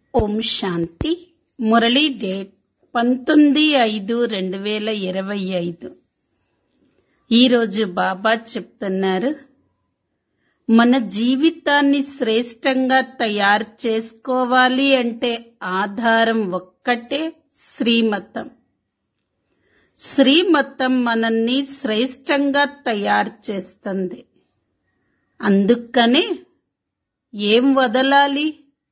ఓం శాంతి Murali date పంతొమ్మిది ఐదు రెండు వేల ఇరవై ఐదు ఈరోజు బాబా చెప్తున్నారు మన జీవితాన్ని శ్రేష్టంగా తయారు చేసుకోవాలి అంటే ఆధారం ఒక్కటే శ్రీమతం శ్రీమతం మనల్ని శ్రేష్టంగా తయారు చేస్తుంది అందుకనే ఏం వదలాలి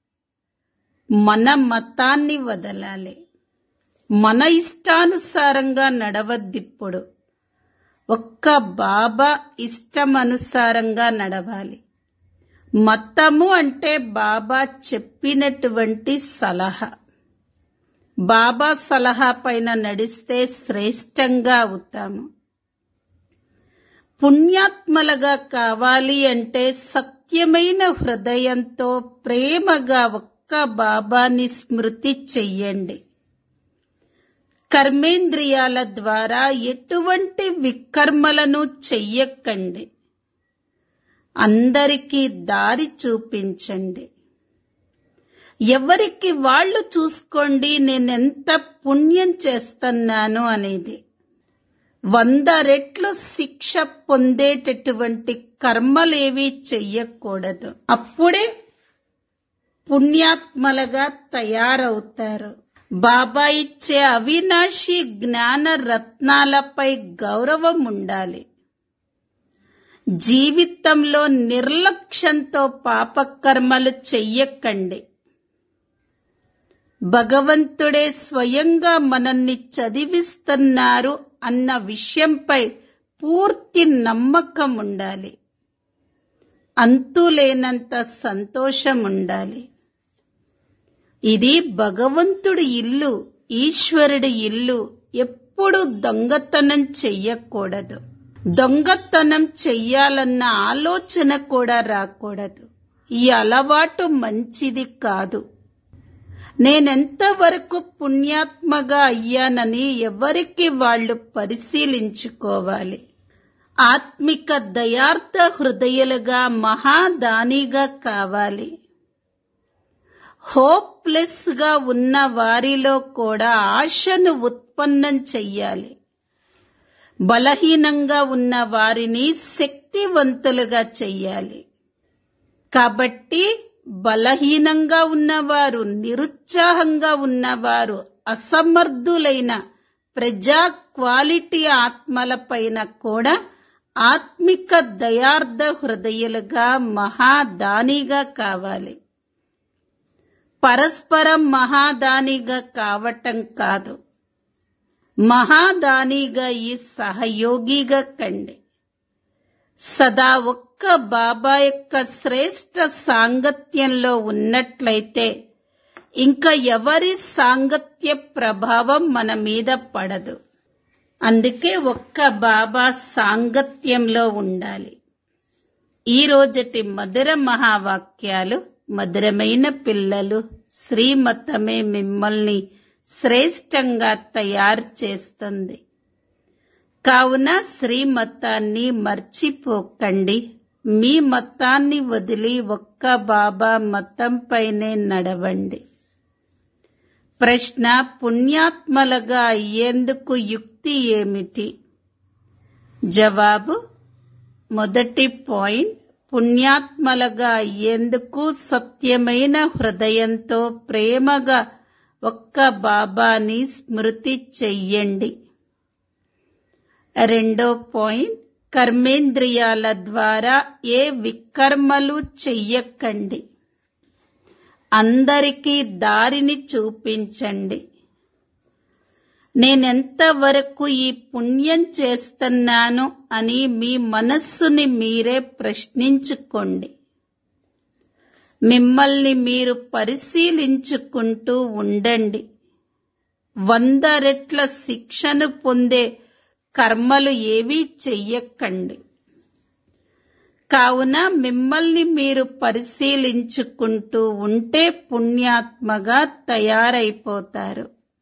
మన మతాన్ని వదలాలి మన ఇష్టానుసారంగా నడవద్దిప్పుడు ఒక్క బాబా ఇష్టమనుసారంగా నడవాలి మతము అంటే బాబా చెప్పినటువంటి సలహా బాబా సలహా పైన నడిస్తే శ్రేష్టంగా అవుతాము పుణ్యాత్మలుగా కావాలి అంటే సత్యమైన హృదయంతో ప్రేమగా ఒక్క బాబాని స్మృతి చెయ్యండి కర్మేంద్రియాల ద్వారా ఎటువంటి వికర్మలను చెయ్యకండి అందరికీ దారి చూపించండి ఎవరికి వాళ్ళు చూసుకోండి నేనెంత పుణ్యం చేస్తున్నాను అనేది వంద రెట్లు శిక్ష పొందేటటువంటి కర్మలేవి చెయ్యకూడదు అప్పుడే పుణ్యాత్మలుగా తయారవుతారు బాబా ఇచ్చే అవినాశి జ్ఞాన రత్నాలపై గౌరవం ఉండాలి జీవితంలో నిర్లక్ష్యంతో పాపకర్మలు చెయ్యకండి భగవంతుడే స్వయంగా మనల్ని చదివిస్తున్నారు అన్న విషయంపై పూర్తి నమ్మకం ఉండాలి అంతులేనంత సంతోషం ఉండాలి ఇది భగవంతుడి ఇల్లు ఈశ్వరుడి ఇల్లు ఎప్పుడు దొంగతనం చెయ్యకూడదు దొంగతనం చెయ్యాలన్న ఆలోచన కూడా రాకూడదు ఈ అలవాటు మంచిది కాదు నేనెంతవరకు పుణ్యాత్మగా అయ్యానని ఎవరికి వాళ్ళు పరిశీలించుకోవాలి ఆత్మిక దయార్థ హృదయులుగా మహాదానిగా కావాలి హోప్లెస్ గా ఉన్న వారిలో కూడా ఆశను ఉత్పన్నం చెయ్యాలి బలహీనంగా ఉన్న వారిని శక్తివంతులుగా చెయ్యాలి కాబట్టి బలహీనంగా ఉన్నవారు నిరుత్సాహంగా ఉన్నవారు అసమర్థులైన ప్రజా క్వాలిటీ ఆత్మలపైన కూడా ఆత్మిక దయార్థ హృదయులుగా మహాదానిగా కావాలి పరస్పరం మహాదానిగా కావటం కాదు మహాదానిగా ఈ సహయోగిగా కండి సదా ఒక్క బాబా యొక్క శ్రేష్ట సాంగత్యంలో ఉన్నట్లయితే ఇంకా ఎవరి సాంగత్య ప్రభావం మన మీద పడదు అందుకే ఒక్క బాబా సాంగత్యంలో ఉండాలి ఈ రోజటి మధుర మహావాక్యాలు మధురమైన పిల్లలు శ్రీమతమే మిమ్మల్ని శ్రేష్టంగా తయారు చేస్తుంది కావున శ్రీమతాన్ని మర్చిపోకండి మీ మతాన్ని వదిలి ఒక్క బాబా మతంపైనే నడవండి ప్రశ్న పుణ్యాత్మలుగా అయ్యేందుకు యుక్తి ఏమిటి జవాబు మొదటి పాయింట్ పుణ్యాత్మలుగా అయ్యేందుకు సత్యమైన హృదయంతో ప్రేమగా ఒక్క బాబాని స్మృతి చెయ్యండి రెండో పాయింట్ కర్మేంద్రియాల ద్వారా ఏ వికర్మలు చెయ్యకండి అందరికీ దారిని చూపించండి నేనెంతవరకు ఈ పుణ్యం చేస్తున్నాను అని మీ మనస్సుని మీరే ప్రశ్నించుకోండి మిమ్మల్ని మీరు పరిశీలించుకుంటూ ఉండండి వంద రెట్ల శిక్షను పొందే కర్మలు ఏవీ చెయ్యకండి కావున మిమ్మల్ని మీరు పరిశీలించుకుంటూ ఉంటే పుణ్యాత్మగా తయారైపోతారు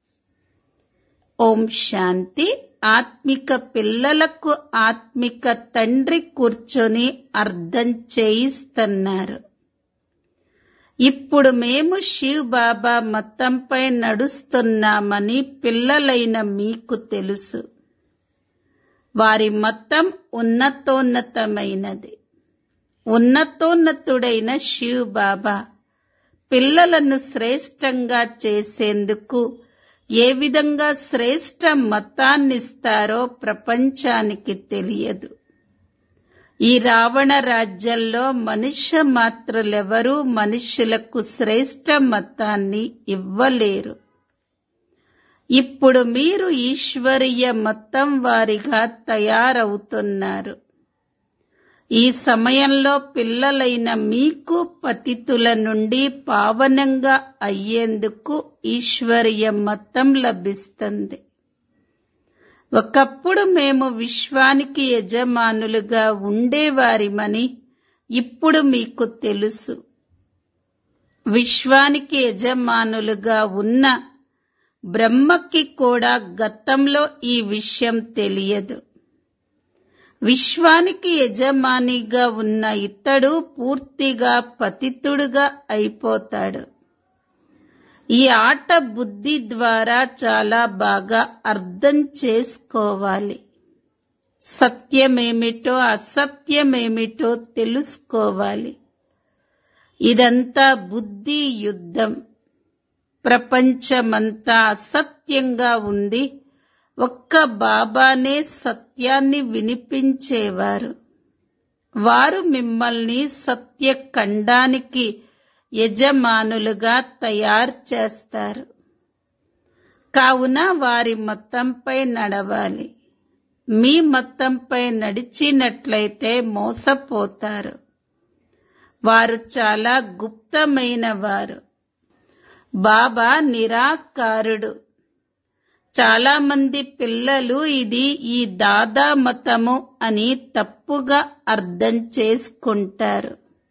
ఓం శాంతి ఆత్మిక పిల్లలకు ఆత్మిక తండ్రి కూర్చొని అర్థం చేయిస్తున్నారు ఇప్పుడు మేము శివ్ బాబా మతంపై నడుస్తున్నామని పిల్లలైన మీకు తెలుసు వారి మతం ఉన్నతోన్నతమైనది ఉన్నతోన్నతుడైన శివ్ బాబా పిల్లలను శ్రేష్టంగా చేసేందుకు ఏ విధంగా శ్రేష్ట మతాన్నిస్తారో ప్రపంచానికి తెలియదు ఈ రావణ రాజ్యంలో మనుష్య మాత్రులెవరూ మనుష్యులకు శ్రేష్ట మతాన్ని ఇవ్వలేరు ఇప్పుడు మీరు ఈశ్వరీయ మతం వారిగా తయారవుతున్నారు ఈ సమయంలో పిల్లలైన మీకు పతితుల నుండి పావనంగా అయ్యేందుకు ఈశ్వరీయ మతం లభిస్తుంది ఒకప్పుడు మేము విశ్వానికి యజమానులుగా ఉండేవారిమని ఇప్పుడు మీకు తెలుసు విశ్వానికి యజమానులుగా ఉన్న బ్రహ్మకి కూడా గతంలో ఈ విషయం తెలియదు విశ్వానికి యజమానిగా ఉన్న ఇతడు పూర్తిగా పతితుడుగా అయిపోతాడు ఈ ఆట బుద్ధి ద్వారా చాలా బాగా అర్థం చేసుకోవాలి సత్యమేమిటో అసత్యమేమిటో తెలుసుకోవాలి ఇదంతా బుద్ధి యుద్ధం ప్రపంచమంతా అసత్యంగా ఉంది ఒక్క బాబానే సత్యాన్ని వినిపించేవారు వారు మిమ్మల్ని సత్యఖండానికి యజమానులుగా తయారు చేస్తారు కావున వారి మతంపై నడవాలి మీ మతంపై నడిచినట్లయితే మోసపోతారు వారు చాలా గుప్తమైన వారు బాబా నిరాకారుడు చాలా మంది పిల్లలు ఇది ఈ దాదా మతము అని తప్పుగా అర్థం చేసుకుంటారు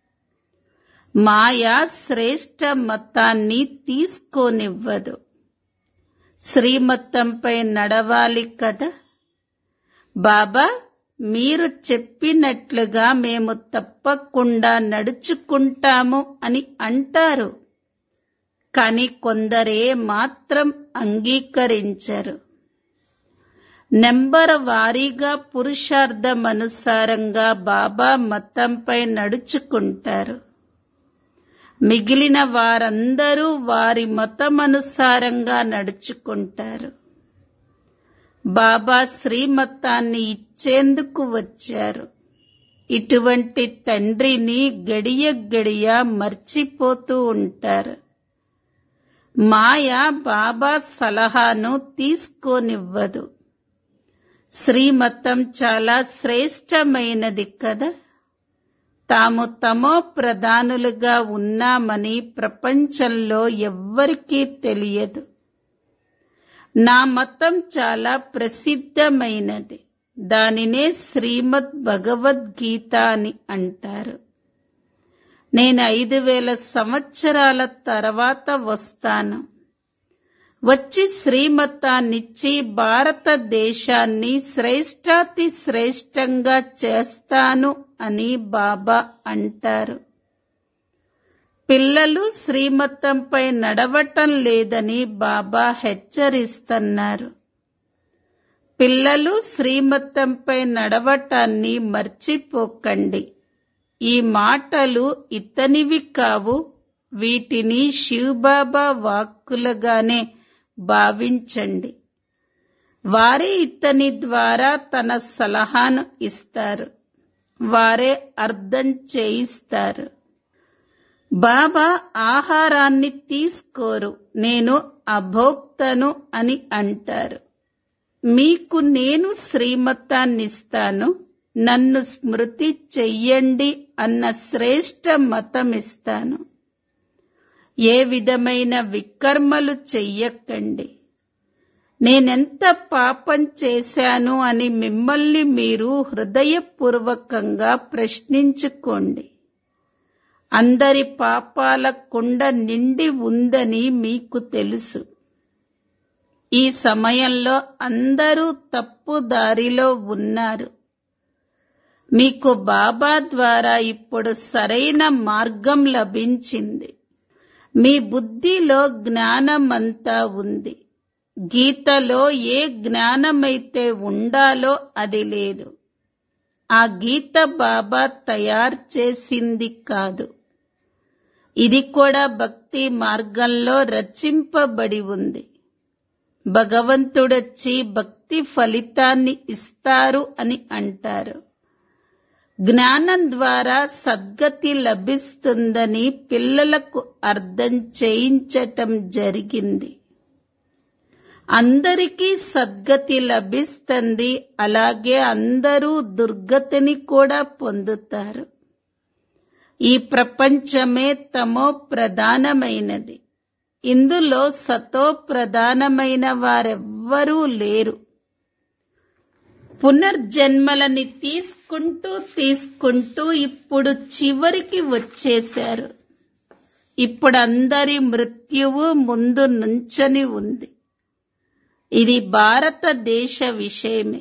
మాయా శ్రేష్ట మతాన్ని తీసుకోనివ్వదు శ్రీమతంపై నడవాలి కదా బాబా మీరు చెప్పినట్లుగా మేము తప్పకుండా నడుచుకుంటాము అని అంటారు కాని కొందరే మాత్రం అంగీకరించరు నెంబర్ వారీగా పురుషార్థమనుసారంగా బాబా మతంపై నడుచుకుంటారు మిగిలిన వారందరూ వారి మతమనుసారంగా నడుచుకుంటారు బాబా శ్రీమతాన్ని ఇచ్చేందుకు వచ్చారు ఇటువంటి తండ్రిని గడియ గడియ మర్చిపోతూ ఉంటారు మాయ బాబా సలహాను తీసుకోనివ్వదు శ్రీమతం చాలా శ్రేష్టమైనది కదా తాము తమో ప్రధానులుగా ఉన్నామని ప్రపంచంలో ఎవ్వరికీ తెలియదు నా మతం చాలా ప్రసిద్ధమైనది దానినే శ్రీమద్ భగవద్గీత అని అంటారు నేను ఐదు వేల సంవత్సరాల తర్వాత వస్తాను వచ్చి శ్రీమతాన్నిచ్చి భారతదేశాన్ని శ్రేష్టాతి శ్రేష్టంగా చేస్తాను అని బాబా అంటారు పిల్లలు శ్రీమతంపై నడవటం లేదని బాబా హెచ్చరిస్తున్నారు పిల్లలు శ్రీమతంపై నడవటాన్ని మర్చిపోకండి ఈ మాటలు ఇతనివి కావు వీటిని శివబాబా వాక్కులుగానే భావించండి వారే ఇతని ద్వారా తన సలహాను ఇస్తారు వారే అర్థం చేయిస్తారు బాబా ఆహారాన్ని తీసుకోరు నేను అభోక్తను అని అంటారు మీకు నేను శ్రీమతాన్నిస్తాను నన్ను స్మృతి చెయ్యండి అన్న శ్రేష్ట మతమిస్తాను ఏ విధమైన వికర్మలు చెయ్యకండి నేనెంత పాపం చేశాను అని మిమ్మల్ని మీరు హృదయపూర్వకంగా ప్రశ్నించుకోండి అందరి పాపాల కుండ నిండి ఉందని మీకు తెలుసు ఈ సమయంలో అందరూ తప్పు దారిలో ఉన్నారు మీకు బాబా ద్వారా ఇప్పుడు సరైన మార్గం లభించింది మీ బుద్ధిలో జ్ఞానమంతా ఉంది గీతలో ఏ జ్ఞానమైతే ఉండాలో అది లేదు ఆ గీత బాబా తయారు చేసింది కాదు ఇది కూడా భక్తి మార్గంలో రచింపబడి ఉంది భగవంతుడొచ్చి భక్తి ఫలితాన్ని ఇస్తారు అని అంటారు జ్ఞానం ద్వారా సద్గతి లభిస్తుందని పిల్లలకు అర్థం చేయించటం జరిగింది అందరికీ సద్గతి లభిస్తుంది అలాగే అందరూ దుర్గతిని కూడా పొందుతారు ఈ ప్రపంచమే తమో ప్రధానమైనది ఇందులో సతో ప్రధానమైన వారెవ్వరూ లేరు పునర్జన్మలని తీసుకుంటూ తీసుకుంటూ ఇప్పుడు చివరికి వచ్చేశారు ఇప్పుడు అందరి మృత్యువు ముందు నుంచని ఉంది ఇది భారతదేశ విషయమే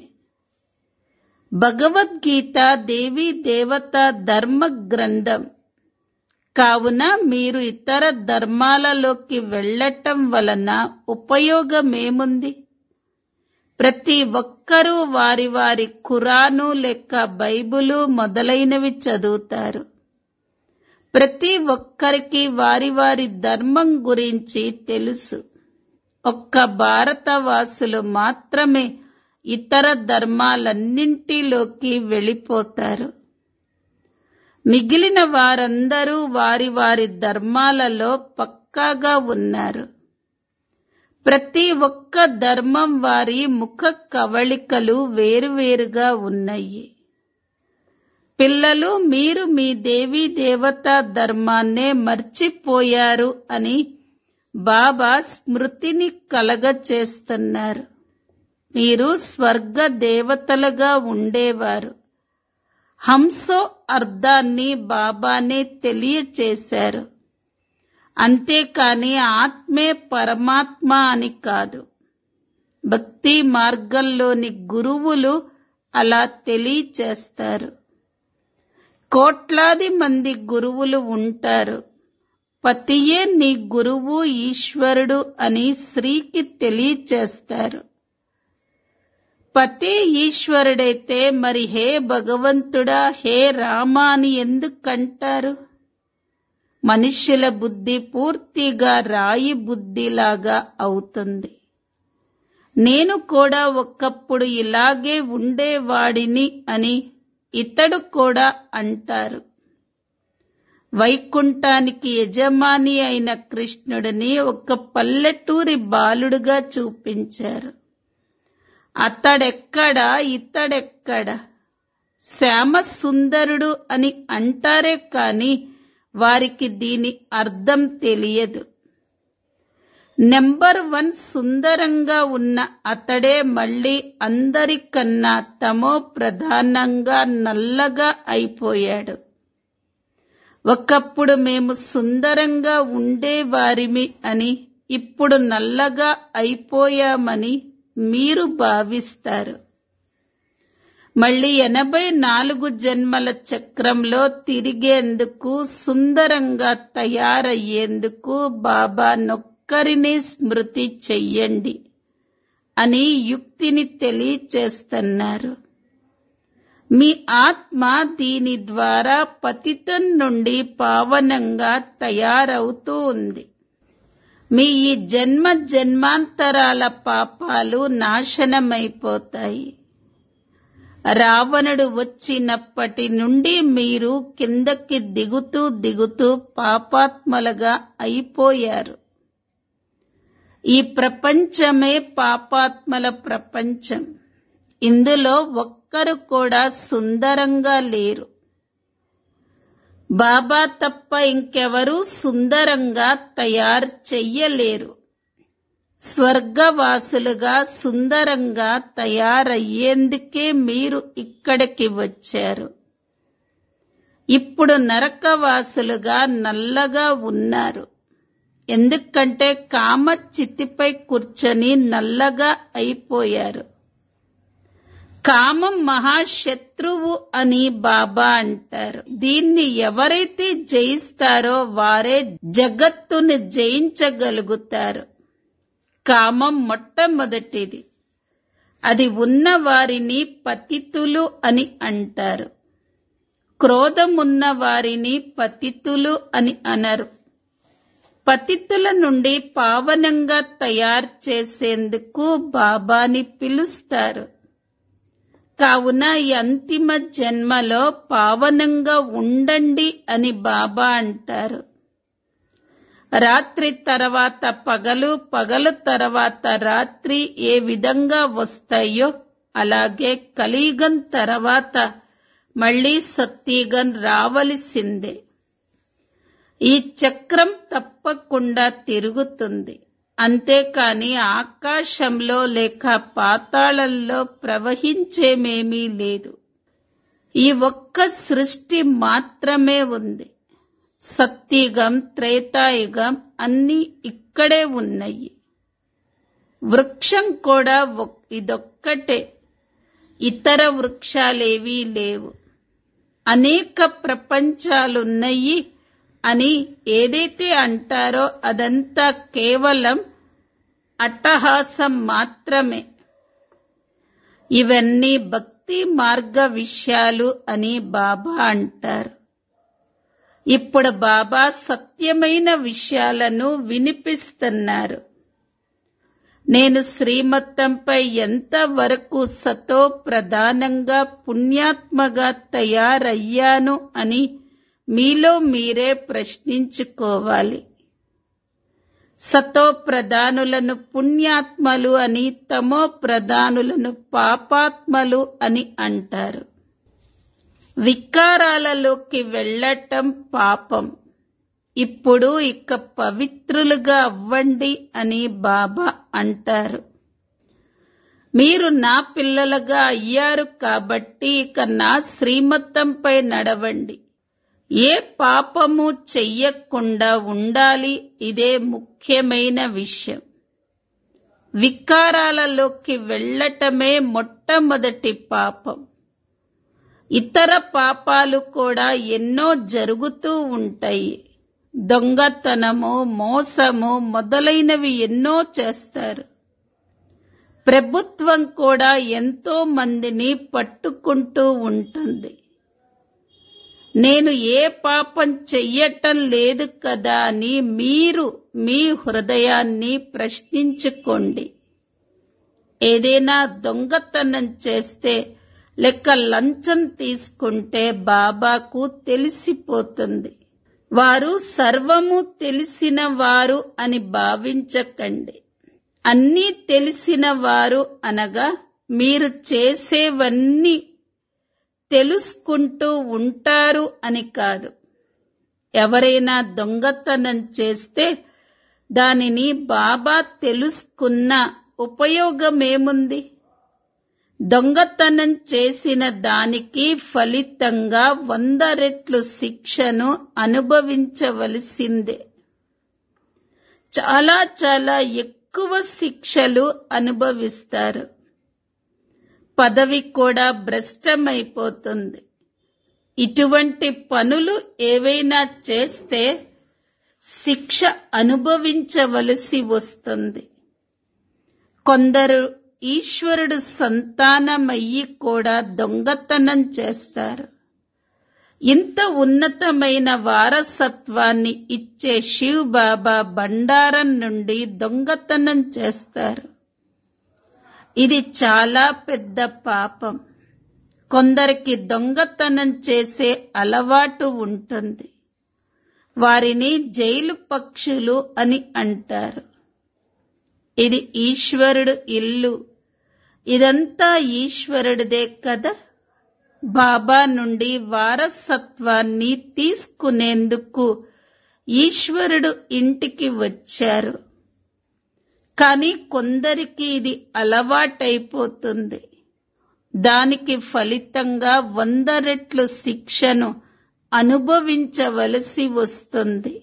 భగవద్గీత దేవీ దేవత ధర్మ గ్రంథం కావున మీరు ఇతర ధర్మాలలోకి వెళ్ళటం వలన ఉపయోగమేముంది ప్రతి ఒక్కరూ వారి వారి ఖురాను లేక బైబులు మొదలైనవి చదువుతారు ప్రతి ఒక్కరికి వారి వారి ధర్మం గురించి తెలుసు ఒక్క భారతవాసులు మాత్రమే ఇతర ధర్మాలన్నింటిలోకి వెళ్ళిపోతారు మిగిలిన వారందరూ వారి వారి ధర్మాలలో పక్కాగా ఉన్నారు ప్రతి ఒక్క ధర్మం వారి ముఖ కవళికలు వేరువేరుగా ఉన్నాయి పిల్లలు మీరు మీ దేవీ దేవతా ధర్మాన్నే మర్చిపోయారు అని బాబా స్మృతిని కలగచేస్తున్నారు మీరు స్వర్గ దేవతలుగా ఉండేవారు హంసో అర్థాన్ని బాబానే తెలియచేశారు అంతేకాని ఆత్మే పరమాత్మ అని కాదు భక్తి మార్గంలోని గురువులు అలా తెలియచేస్తారు కోట్లాది మంది గురువులు ఉంటారు పతియే నీ గురువు ఈశ్వరుడు అని స్త్రీకి తెలియచేస్తారు పతి ఈశ్వరుడైతే మరి హే భగవంతుడా హే రామ అని ఎందుకంటారు మనుష్యుల బుద్ధి పూర్తిగా రాయి బుద్ధిలాగా అవుతుంది నేను కూడా ఒకప్పుడు ఇలాగే ఉండేవాడిని అని ఇతడు కూడా అంటారు వైకుంఠానికి యజమాని అయిన కృష్ణుడిని ఒక పల్లెటూరి బాలుడుగా చూపించారు అతడెక్కడ ఇతడెక్కడ శ్యామ సుందరుడు అని అంటారే కాని వారికి దీని అర్థం తెలియదు నెంబర్ వన్ సుందరంగా ఉన్న అతడే మళ్ళీ అందరికన్నా తమో ప్రధానంగా నల్లగా అయిపోయాడు ఒకప్పుడు మేము సుందరంగా ఉండేవారిమి అని ఇప్పుడు నల్లగా అయిపోయామని మీరు భావిస్తారు మళ్ళీ ఎనభై నాలుగు జన్మల చక్రంలో తిరిగేందుకు సుందరంగా తయారయ్యేందుకు బాబా నొక్కరిని స్మృతి చెయ్యండి అని యుక్తిని తెలియచేస్తున్నారు మీ ఆత్మ దీని ద్వారా పతితం నుండి పావనంగా తయారవుతూ ఉంది మీ ఈ జన్మ జన్మాంతరాల పాపాలు నాశనమైపోతాయి రావణుడు వచ్చినప్పటి నుండి మీరు కిందకి దిగుతూ దిగుతూ పాపాత్మలుగా అయిపోయారు ఈ ప్రపంచమే పాపాత్మల ప్రపంచం ఇందులో ఒక్కరు కూడా సుందరంగా లేరు బాబా తప్ప ఇంకెవరూ సుందరంగా తయారు చెయ్యలేరు స్వర్గవాసులుగా సుందరంగా తయారయ్యేందుకే మీరు ఇక్కడికి వచ్చారు ఇప్పుడు నరకవాసులుగా నల్లగా ఉన్నారు ఎందుకంటే కామ చితిపై కూర్చొని నల్లగా అయిపోయారు కామం మహాశత్రువు అని బాబా అంటారు దీన్ని ఎవరైతే జయిస్తారో వారే జగత్తుని జయించగలుగుతారు కామం మొట్టమొదటిది అది ఉన్న వారిని పతితులు అని అంటారు క్రోధమున్న వారిని పతితులు అని అనరు పతితుల నుండి పావనంగా తయారు చేసేందుకు బాబాని పిలుస్తారు కావున ఈ అంతిమ జన్మలో పావనంగా ఉండండి అని బాబా అంటారు రాత్రి తర్వాత పగలు పగలు తర్వాత రాత్రి ఏ విధంగా వస్తాయో అలాగే కలియుగం తర్వాత మళ్ళీ సత్యగం రావలసిందే ఈ చక్రం తప్పకుండా తిరుగుతుంది అంతేకాని ఆకాశంలో లేక పాతాళంలో ప్రవహించేమేమీ లేదు ఈ ఒక్క సృష్టి మాత్రమే ఉంది సత్యుగం త్రేతాయుగం అన్నీ ఇక్కడే ఉన్నాయి వృక్షం కూడా ఒక్- ఇదొక్కటే ఇతర వృక్షాలేవీ లేవు అనేక ప్రపంచాలున్నాయి అని ఏదైతే అంటారో అదంతా కేవలం అట్టహాసం మాత్రమే ఇవన్నీ భక్తి మార్గ విషయాలు అని బాబా అంటారు ఇప్పుడు బాబా సత్యమైన విషయాలను వినిపిస్తున్నారు నేను శ్రీమత్తంపై ఎంతవరకు సతో ప్రధానంగా పుణ్యాత్మగా తయారయ్యాను అని మీలో మీరే ప్రశ్నించుకోవాలి సతో ప్రధానులను పుణ్యాత్మలు అని తమో ప్రధానులను పాపాత్మలు అని అంటారు వికారాలలోకి వెళ్ళటం పాపం ఇప్పుడు ఇక పవిత్రులుగా అవ్వండి అని బాబా అంటారు మీరు నా పిల్లలుగా అయ్యారు కాబట్టి ఇక నా శ్రీమతంపై నడవండి ఏ పాపము చెయ్యకుండా ఉండాలి ఇదే ముఖ్యమైన విషయం వికారాలలోకి వెళ్ళటమే మొట్టమొదటి పాపం ఇతర పాపాలు కూడా ఎన్నో జరుగుతూ ఉంటాయి దొంగతనము మోసము మొదలైనవి ఎన్నో చేస్తారు ప్రభుత్వం కూడా ఎంతో మందిని పట్టుకుంటూ ఉంటుంది నేను ఏ పాపం చెయ్యటం లేదు కదా అని మీరు మీ హృదయాన్ని ప్రశ్నించుకోండి ఏదైనా దొంగతనం చేస్తే లెక్క లంచం తీసుకుంటే బాబాకు తెలిసిపోతుంది వారు సర్వము తెలిసిన వారు అని భావించకండి అన్నీ తెలిసిన వారు అనగా మీరు చేసేవన్నీ తెలుసుకుంటూ ఉంటారు అని కాదు ఎవరైనా దొంగతనం చేస్తే దానిని బాబా తెలుసుకున్న ఉపయోగమేముంది దొంగతనం చేసిన దానికి ఫలితంగా వంద రెట్లు శిక్షను అనుభవించవలసిందే చాలా చాలా ఎక్కువ శిక్షలు అనుభవిస్తారు పదవి కూడా భ్రష్టమైపోతుంది ఇటువంటి పనులు ఏవైనా చేస్తే శిక్ష అనుభవించవలసి వస్తుంది కొందరు ఈశ్వరుడు సంతానమయ్యి కూడా దొంగతనం చేస్తారు ఇంత ఉన్నతమైన వారసత్వాన్ని ఇచ్చే శివ్ బాబా బండారం నుండి దొంగతనం చేస్తారు ఇది చాలా పెద్ద పాపం కొందరికి దొంగతనం చేసే అలవాటు ఉంటుంది వారిని జైలు పక్షులు అని అంటారు ఇది ఈశ్వరుడు ఇల్లు ఇదంతా ఈశ్వరుడిదే కదా బాబా నుండి వారసత్వాన్ని తీసుకునేందుకు ఈశ్వరుడు ఇంటికి వచ్చారు కానీ కొందరికి ఇది అలవాటైపోతుంది దానికి ఫలితంగా వంద రెట్లు శిక్షను అనుభవించవలసి వస్తుంది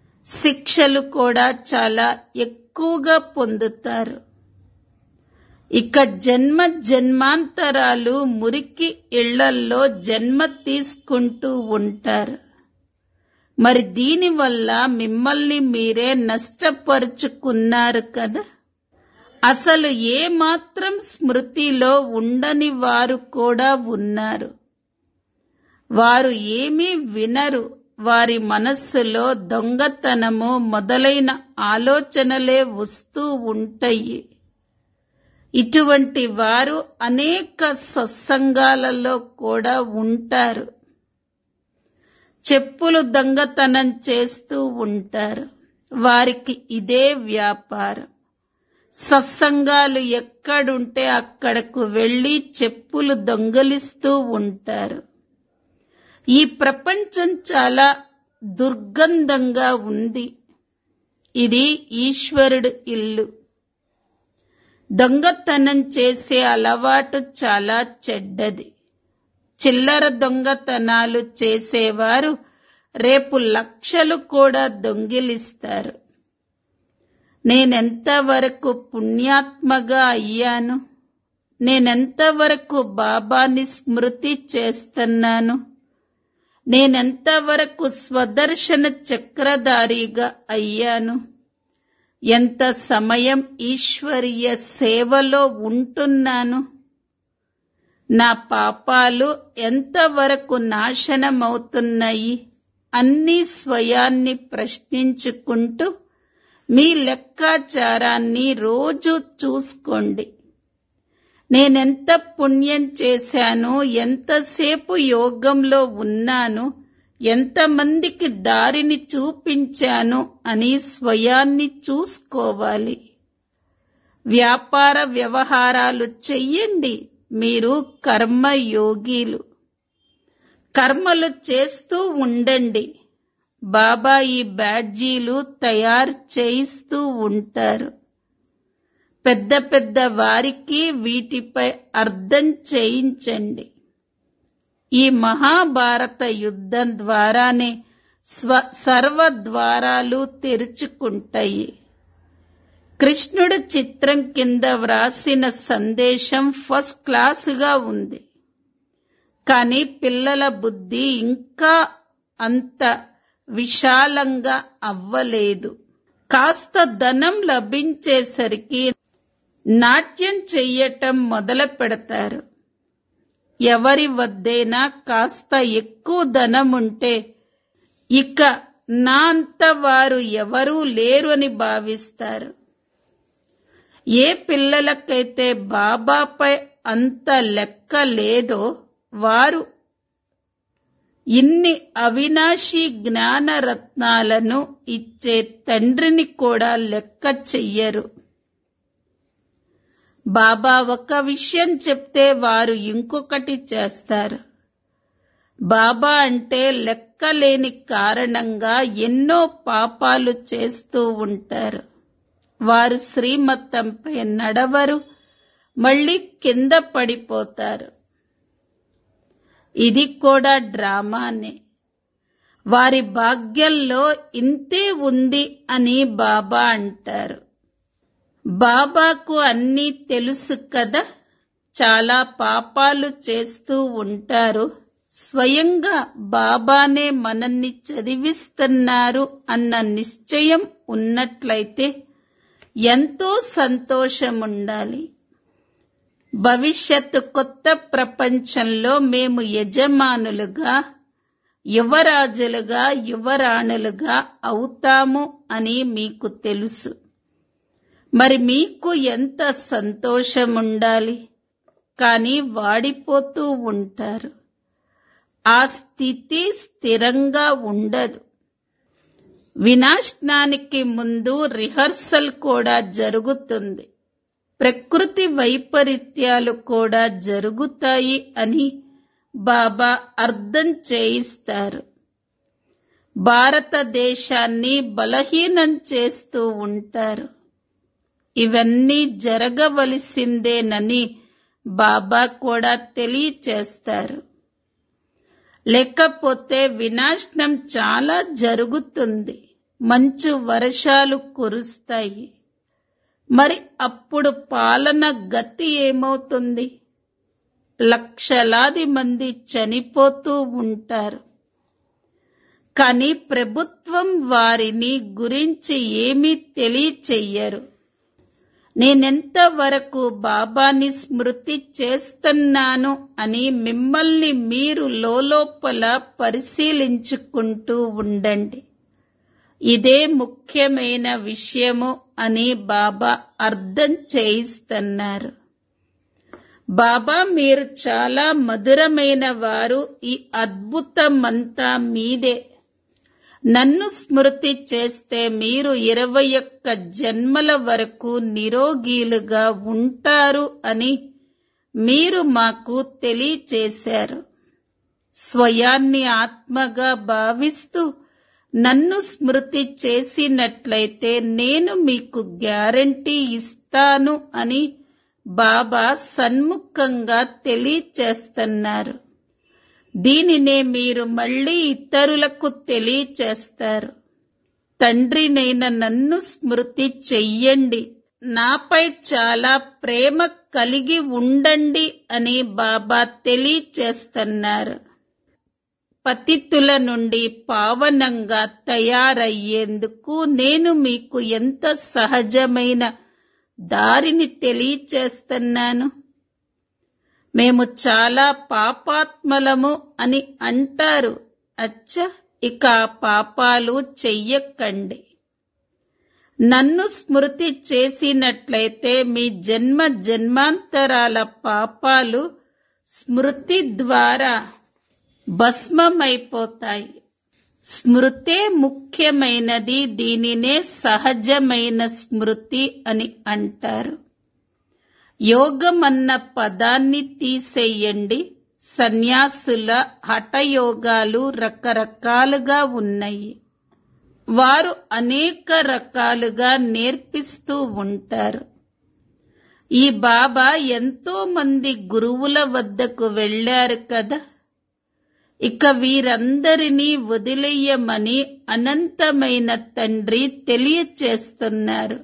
శిక్షలు కూడా చాలా ఎక్కువగా పొందుతారు ఇక జన్మ జన్మాంతరాలు మురికి ఇళ్లల్లో జన్మ తీసుకుంటూ ఉంటారు మరి దీనివల్ల మిమ్మల్ని మీరే నష్టపరుచుకున్నారు కదా అసలు ఏ మాత్రం స్మృతిలో ఉండని వారు కూడా ఉన్నారు వారు ఏమీ వినరు వారి మనస్సులో దొంగతనము మొదలైన ఆలోచనలే వస్తూ ఉంటాయి ఇటువంటి వారు అనేక సత్సంగాలలో కూడా ఉంటారు చెప్పులు దొంగతనం చేస్తూ ఉంటారు వారికి ఇదే వ్యాపారం సత్సంగాలు ఎక్కడుంటే అక్కడకు వెళ్లి చెప్పులు దొంగలిస్తూ ఉంటారు ఈ ప్రపంచం చాలా దుర్గంధంగా ఉంది ఇది ఈశ్వరుడు ఇల్లు దొంగతనం చేసే అలవాటు చాలా చెడ్డది చిల్లర దొంగతనాలు చేసేవారు రేపు లక్షలు కూడా దొంగిలిస్తారు నేనెంతవరకు పుణ్యాత్మగా అయ్యాను నేనెంతవరకు బాబాని స్మృతి చేస్తున్నాను నేనెంతవరకు స్వదర్శన చక్రధారిగా అయ్యాను ఎంత సమయం ఈశ్వరీయ సేవలో ఉంటున్నాను నా పాపాలు ఎంతవరకు నాశనమవుతున్నాయి అన్ని స్వయాన్ని ప్రశ్నించుకుంటూ మీ లెక్కాచారాన్ని రోజు చూసుకోండి నేనెంత పుణ్యం చేశాను ఎంతసేపు యోగంలో ఉన్నాను ఎంతమందికి దారిని చూపించాను అని స్వయాన్ని చూసుకోవాలి వ్యాపార వ్యవహారాలు చెయ్యండి మీరు కర్మయోగిలు కర్మలు చేస్తూ ఉండండి బాబా ఈ బ్యాడ్జీలు తయారు చేయిస్తూ ఉంటారు పెద్ద పెద్ద వారికి వీటిపై అర్థం చేయించండి ఈ మహాభారత యుద్ధం ద్వారానే స్వ సర్వ ద్వారాలు తెరుచుకుంటాయి కృష్ణుడు చిత్రం కింద వ్రాసిన సందేశం ఫస్ట్ క్లాసుగా ఉంది కానీ పిల్లల బుద్ధి ఇంకా అంత విశాలంగా అవ్వలేదు కాస్త ధనం లభించేసరికి నాట్యం చెయ్యటం మొదలు పెడతారు ఎవరి వద్దైనా కాస్త ఎక్కువ ధనం ఉంటే ఇక నా అంత వారు ఎవరూ లేరు అని భావిస్తారు ఏ పిల్లలకైతే బాబాపై అంత లెక్క లేదో వారు ఇన్ని అవినాశి జ్ఞాన రత్నాలను ఇచ్చే తండ్రిని కూడా లెక్క చెయ్యరు బాబా ఒక విషయం చెప్తే వారు ఇంకొకటి చేస్తారు బాబా అంటే లెక్కలేని కారణంగా ఎన్నో పాపాలు చేస్తూ ఉంటారు వారు శ్రీమతంపై నడవరు మళ్ళీ కింద పడిపోతారు ఇది కూడా డ్రామానే వారి భాగ్యంలో ఇంతే ఉంది అని బాబా అంటారు బాబాకు అన్నీ తెలుసు కదా చాలా పాపాలు చేస్తూ ఉంటారు స్వయంగా బాబానే మనల్ని చదివిస్తున్నారు అన్న నిశ్చయం ఉన్నట్లయితే ఎంతో సంతోషం ఉండాలి భవిష్యత్తు కొత్త ప్రపంచంలో మేము యజమానులుగా యువరాజులుగా యువరాణులుగా అవుతాము అని మీకు తెలుసు మరి మీకు ఎంత సంతోషం ఉండాలి కానీ వాడిపోతూ ఉంటారు ఆ స్థితి స్థిరంగా ఉండదు వినాశనానికి ముందు రిహర్సల్ కూడా జరుగుతుంది ప్రకృతి వైపరీత్యాలు కూడా జరుగుతాయి అని బాబా అర్థం చేయిస్తారు భారతదేశాన్ని బలహీనం చేస్తూ ఉంటారు ఇవన్నీ జరగవలసిందేనని బాబా కూడా తెలియచేస్తారు లేకపోతే వినాశనం చాలా జరుగుతుంది మంచు వర్షాలు కురుస్తాయి మరి అప్పుడు పాలన గతి ఏమవుతుంది లక్షలాది మంది చనిపోతూ ఉంటారు కానీ ప్రభుత్వం వారిని గురించి ఏమీ తెలియచెయ్యరు నేనెంత వరకు బాబాని స్మృతి చేస్తున్నాను అని మిమ్మల్ని మీరు లోపల పరిశీలించుకుంటూ ఉండండి ఇదే ముఖ్యమైన విషయము అని బాబా అర్థం చేయిస్తున్నారు బాబా మీరు చాలా మధురమైన వారు ఈ అద్భుతమంతా మీదే నన్ను స్మృతి చేస్తే మీరు ఇరవై ఒక్క జన్మల వరకు నిరోగీలుగా ఉంటారు అని మీరు మాకు తెలియచేశారు స్వయాన్ని ఆత్మగా భావిస్తూ నన్ను స్మృతి చేసినట్లయితే నేను మీకు గ్యారంటీ ఇస్తాను అని బాబా సన్ముఖంగా తెలియచేస్తున్నారు దీనినే మీరు మళ్ళీ ఇతరులకు తెలియచేస్తారు తండ్రినైన నన్ను స్మృతి చెయ్యండి నాపై చాలా ప్రేమ కలిగి ఉండండి అని బాబా తెలియచేస్తున్నారు పతితుల నుండి పావనంగా తయారయ్యేందుకు నేను మీకు ఎంత సహజమైన దారిని తెలియచేస్తున్నాను మేము చాలా పాపాత్మలము అని అంటారు అచ్చ ఇక ఆ పాపాలు చెయ్యకండి నన్ను స్మృతి చేసినట్లయితే మీ జన్మ జన్మాంతరాల పాపాలు స్మృతి ద్వారా భస్మమైపోతాయి స్మృతే ముఖ్యమైనది దీనినే సహజమైన స్మృతి అని అంటారు యోగం అన్న పదాన్ని తీసేయండి సన్యాసుల హఠయోగాలు రకరకాలుగా ఉన్నాయి వారు అనేక రకాలుగా నేర్పిస్తూ ఉంటారు ఈ బాబా ఎంతో మంది గురువుల వద్దకు వెళ్ళారు కదా ఇక వీరందరినీ వదిలేయమని అనంతమైన తండ్రి తెలియచేస్తున్నారు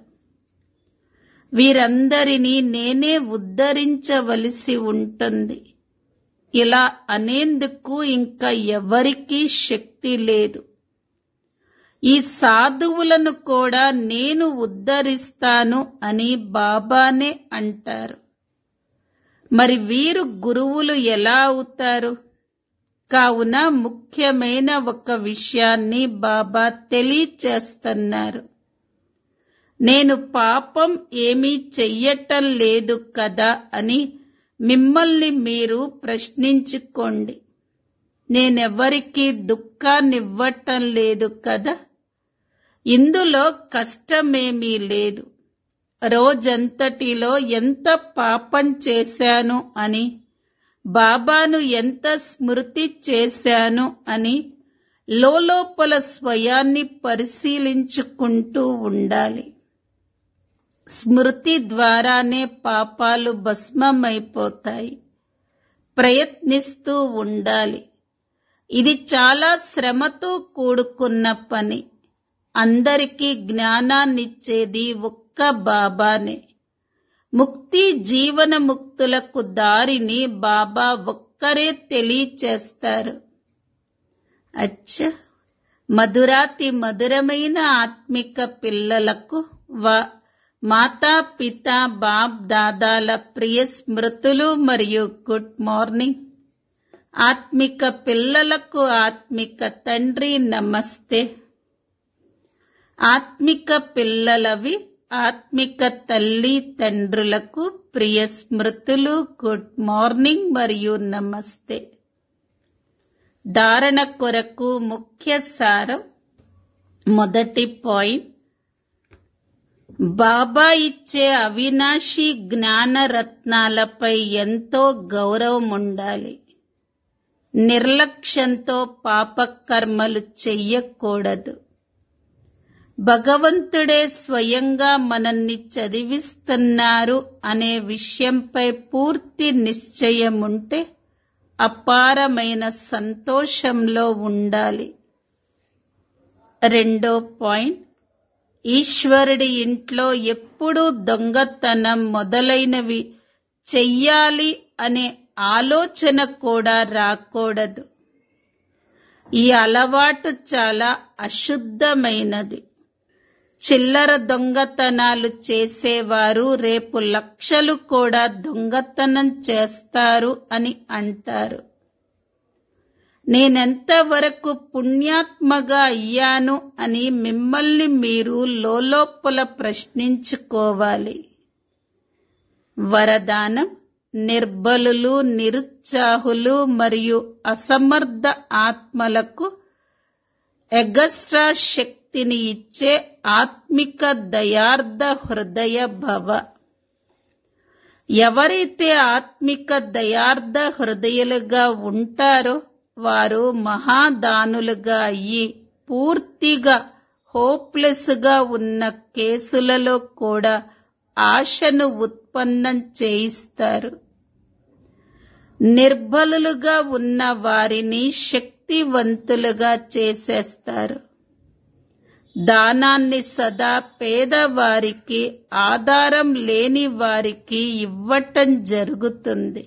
వీరందరినీ నేనే ఉద్ధరించవలసి ఉంటుంది ఇలా అనేందుకు ఇంకా ఎవరికీ శక్తి లేదు ఈ సాధువులను కూడా నేను ఉద్ధరిస్తాను అని బాబానే అంటారు మరి వీరు గురువులు ఎలా అవుతారు కావున ముఖ్యమైన ఒక విషయాన్ని బాబా తెలియచేస్తున్నారు నేను పాపం ఏమీ చెయ్యటం లేదు కదా అని మిమ్మల్ని మీరు ప్రశ్నించుకోండి నేనెవరికీ దుఃఖాన్నివ్వటం లేదు కదా ఇందులో కష్టమేమీ లేదు రోజంతటిలో ఎంత పాపం చేశాను అని బాబాను ఎంత స్మృతి చేశాను అని లోపల స్వయాన్ని పరిశీలించుకుంటూ ఉండాలి స్మృతి ద్వారానే పాపాలు భస్మమైపోతాయి ప్రయత్నిస్తూ ఉండాలి ఇది చాలా శ్రమతో కూడుకున్న పని అందరికీ జ్ఞానాన్నిచ్చేది ఒక్క బాబానే ముక్తి జీవన ముక్తులకు దారిని బాబా ఒక్కరే తెలియచేస్తారు అచ్చ మధురాతి మధురమైన ఆత్మిక పిల్లలకు వా మాతా పిత బాప్ దాదాల ప్రియ స్మృతులు మరియు గుడ్ మార్నింగ్ ఆత్మిక పిల్లలకు ఆత్మిక తండ్రి నమస్తే ఆత్మిక పిల్లలవి ఆత్మిక తల్లి తండ్రులకు ప్రియ స్మృతులు గుడ్ మార్నింగ్ మరియు నమస్తే ధారణ కొరకు ముఖ్య సారం మొదటి పాయింట్ బాబా ఇచ్చే అవినాశి జ్ఞాన రత్నాలపై ఎంతో గౌరవం ఉండాలి నిర్లక్ష్యంతో పాపకర్మలు చెయ్యకూడదు భగవంతుడే స్వయంగా మనల్ని చదివిస్తున్నారు అనే విషయంపై పూర్తి నిశ్చయం ఉంటే అపారమైన సంతోషంలో ఉండాలి రెండో పాయింట్ ఈశ్వరుడి ఇంట్లో ఎప్పుడూ దొంగతనం మొదలైనవి చెయ్యాలి అనే ఆలోచన కూడా రాకూడదు ఈ అలవాటు చాలా అశుద్ధమైనది చిల్లర దొంగతనాలు చేసేవారు రేపు లక్షలు కూడా దొంగతనం చేస్తారు అని అంటారు నేనెంతవరకు పుణ్యాత్మగా అయ్యాను అని మిమ్మల్ని మీరు లోలోపల ప్రశ్నించుకోవాలి వరదానం నిర్బలులు నిరుత్సాహులు మరియు అసమర్థ ఆత్మలకు ఎగస్ట్రా శక్తిని ఇచ్చే ఆత్మిక దయార్థ హృదయ భవ ఎవరైతే ఆత్మిక దయార్థ హృదయులుగా ఉంటారో వారు మహాదానులుగా అయ్యి పూర్తిగా హోప్లెస్ గా ఉన్న కేసులలో కూడా ఆశను ఉత్పన్నం చేయిస్తారు నిర్బలులుగా ఉన్న వారిని శక్తివంతులుగా చేసేస్తారు దానాన్ని సదా పేదవారికి ఆధారం లేని వారికి ఇవ్వటం జరుగుతుంది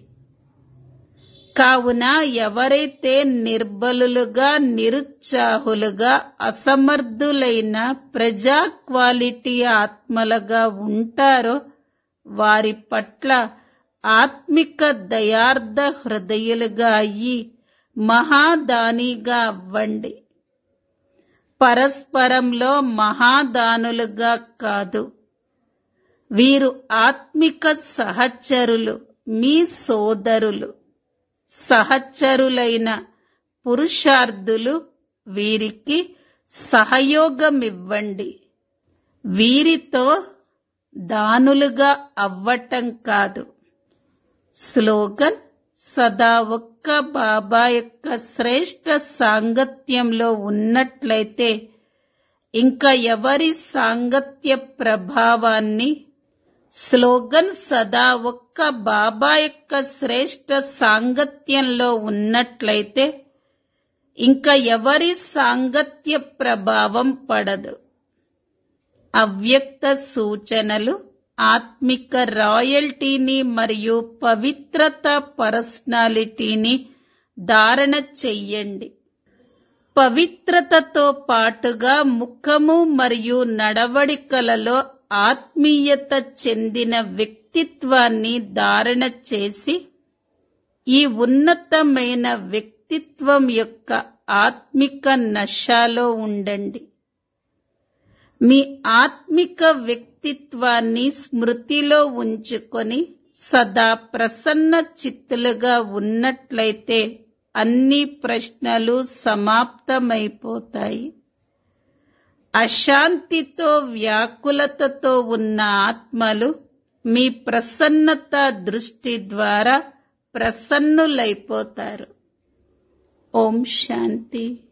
కావున ఎవరైతే నిర్బలులుగా నిరుత్సాహులుగా అసమర్థులైన ప్రజా క్వాలిటీ ఆత్మలుగా ఉంటారో వారి పట్ల ఆత్మిక దయార్థ హృదయులుగా అయ్యి మహాదానిగా అవ్వండి పరస్పరంలో మహాదానులుగా కాదు వీరు ఆత్మిక సహచరులు మీ సోదరులు సహచరులైన పురుషార్థులు వీరికి సహయోగమివ్వండి వీరితో దానులుగా అవ్వటం కాదు స్లోగన్ సదా ఒక్క బాబా యొక్క శ్రేష్ట సాంగత్యంలో ఉన్నట్లయితే ఇంకా ఎవరి సాంగత్య ప్రభావాన్ని స్లోగన్ సదా ఒక్క బాబా యొక్క శ్రేష్ట సాంగత్యంలో ఉన్నట్లయితే ఇంకా ఎవరి సాంగత్య ప్రభావం పడదు అవ్యక్త సూచనలు ఆత్మిక రాయల్టీని మరియు పవిత్రత పర్సనాలిటీని ధారణ చెయ్యండి పవిత్రతతో పాటుగా ముఖము మరియు నడవడికలలో ఆత్మీయత చెందిన వ్యక్తిత్వాన్ని ధారణ చేసి ఈ ఉన్నతమైన వ్యక్తిత్వం యొక్క ఆత్మిక నశాలో ఉండండి మీ ఆత్మిక వ్యక్తిత్వాన్ని స్మృతిలో ఉంచుకొని సదా ప్రసన్న చిత్తులుగా ఉన్నట్లయితే అన్ని ప్రశ్నలు సమాప్తమైపోతాయి అశాంతితో వ్యాకులతతో ఉన్న ఆత్మలు మీ ప్రసన్నత దృష్టి ద్వారా ప్రసన్నులైపోతారు ఓం శాంతి